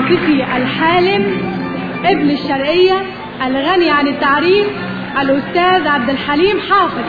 عازفي الحالم ابن الشرقية الغني عن التعريف الأستاذ عبد الحليم حافظ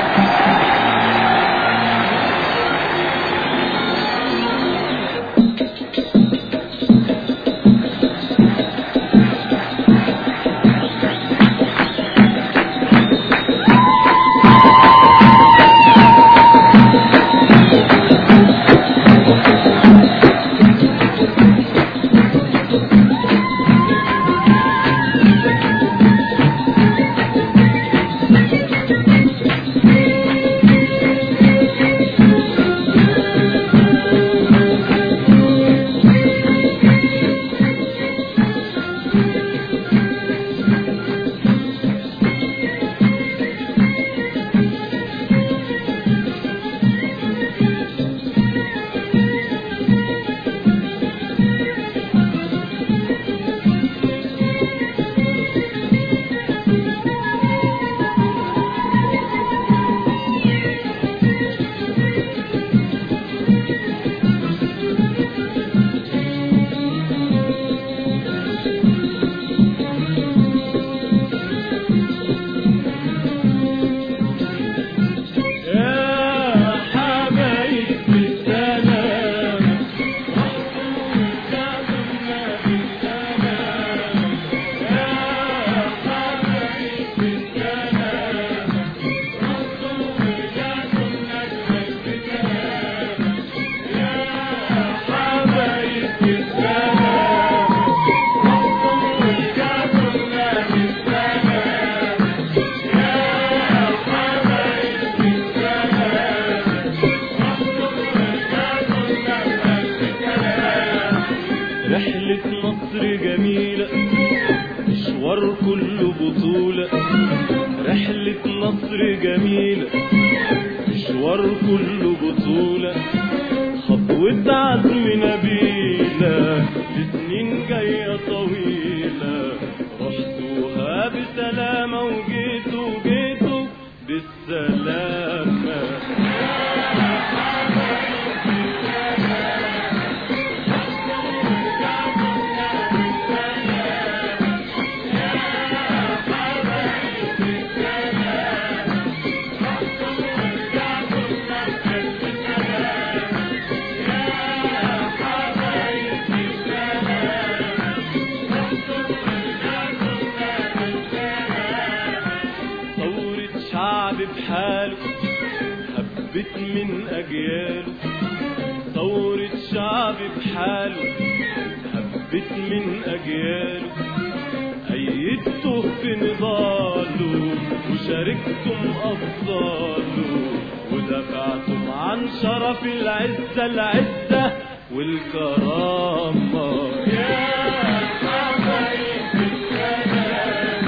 رحلة مصر جميلة مشوار كله بطولة رحلة مصر جميلة مشوار كله بطولة خطوة عزم نبيلة لسنين جاية طويلة رحتوها بسلامة وجيتوا جيتوا بالسلامة ثورة شعب بحاله هبت من أجياله ثورة شعب بحاله هبت من أجياله أيدته في نضاله وشاركتم أبطاله ودفعتم عن شرف العزة العزة والكرامة يا حبايب السلام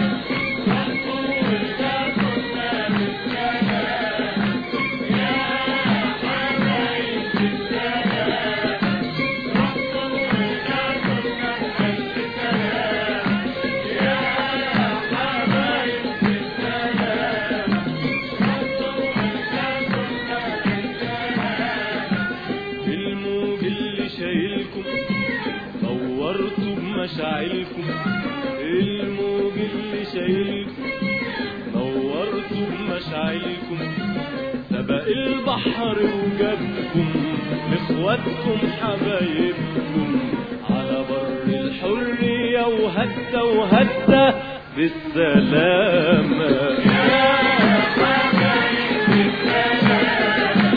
الموج اللي شايلكم نورتوا بمشاعلكم الموج اللي شايلكم نورتوا بمشاعلكم سبق البحر وجابكم لاخواتكم حبايبكم على بر الحرية وهدى وهدى بالسلامة يا حبايب السلام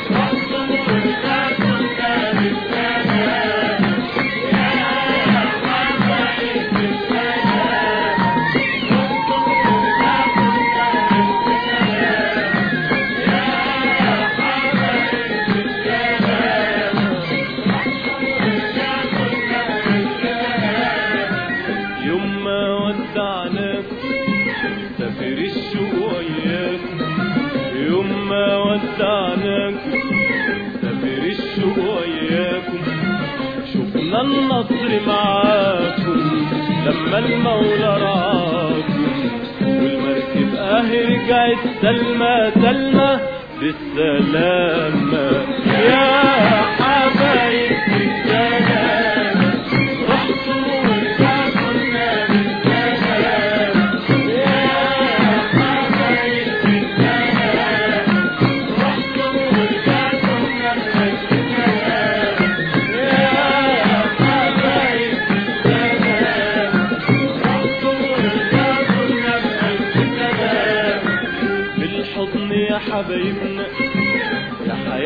يوم ما ودعناكم سافر الشوق وياكم يوم ما ودعناكم سافر الشوق وياكم شفنا النصر معاكم لما المولى رعاكم والمركب اهي رجعت سلمى سلمى بالسلامة يا حبايب السلامة رحتوا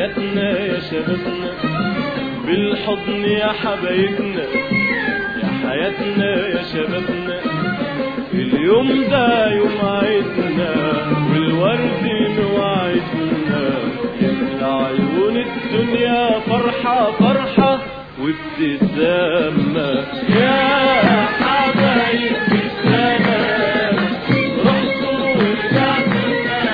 حياتنا يا شبابنا بالحضن يا حبايبنا يا حياتنا يا شبابنا اليوم ده يوم عيدنا والورد موعدنا يملى عيون الدنيا فرحة فرحة وابتسامة يا حبايبي سلام رحتوا ورجعتوا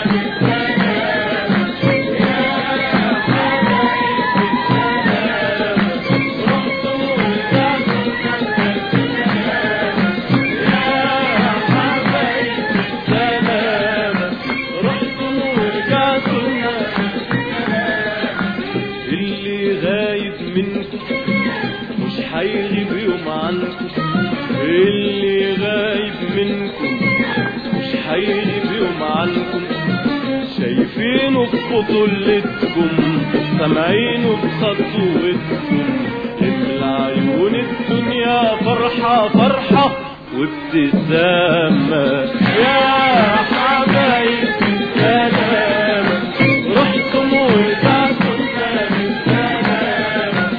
اللي غايب منكم مش هيغيب يوم عنكم اللي غايب منكم مش هيغيب يوم عنكم شايفينه ببطولتكم سامعينه بخطوتكم املى عيون الدنيا فرحة فرحة وابتسامة يا حبايبي سلام رحتم ورجعتم تاني سلام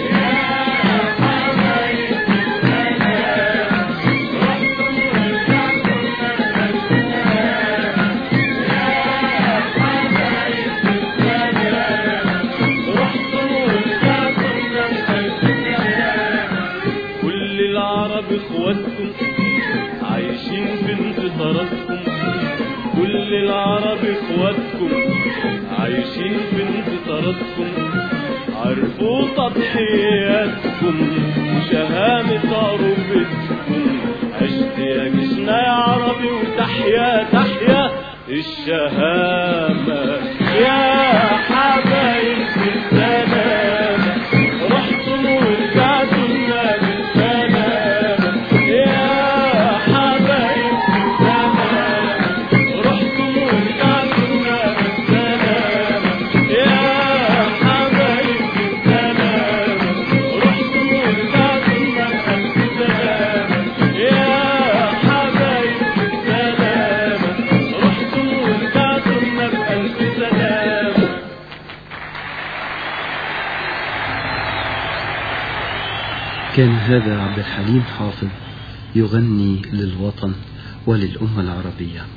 كل العرب اخواتكم عايشين في انتصاراتكم كل العرب اخواتكم عايشين في انتصاراتكم عرفوا تضحياتكم وشهامة عروبتكم عشت يا جيشنا يا عربي وتحيا تحيا الشهامة يا حبايبي السلام رحتم ورجعتم لنا بالسلام يا حبايبي السلام رحتم ورجعتم لنا بالسلام يا حبايبي السلام رحتم ورجعتم لنا بالسلام يا حبايبي السلام رحتم ورجعتم لنا بألف سلام كان هذا عبد الحليم حافظ يغني للوطن وللأمة العربية